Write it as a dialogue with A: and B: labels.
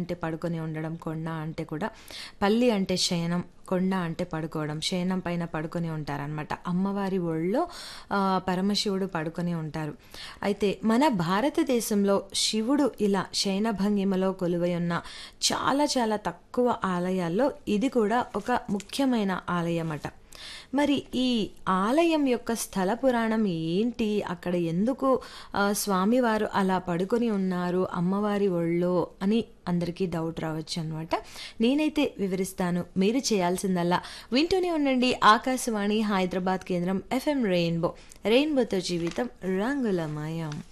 A: అంటే పడుకొని ఉండడం కొండ అంటే కూడా పల్లి అంటే శయనం కొండ అంటే పడుకోవడం శయనం పైన పడుకొని ఉంటారనమాట అమ్మవారి ఒళ్ళో ఆ, పరమశివుడు పడుకొని ఉంటారు అయితే మన భారతదేశంలో శివుడు ఇలా శయన భంగిమలో కొలువై ఉన్న చాలా చాలా తక్కువ ఆలయాల్లో ఇది కూడా ఒక ముఖ్యమైన ఆలయం అట మరి ఈ ఆలయం యొక్క స్థల పురాణం ఏంటి అక్కడ ఎందుకు ఆ, స్వామివారు అలా పడుకొని ఉన్నారు అమ్మవారి ఒళ్ళో అని అందరికీ డౌట్ రావచ్చు అనమాట నేనైతే వివరిస్తాను మీరు చేయాల్సిందల్లా వింటూనే ఉండండి ఆకాశవాణి హైదరాబాద్ కేంద్రం ఎఫ్ఎం రెయిన్బో రెయిన్బోతో జీవితం రంగులమయం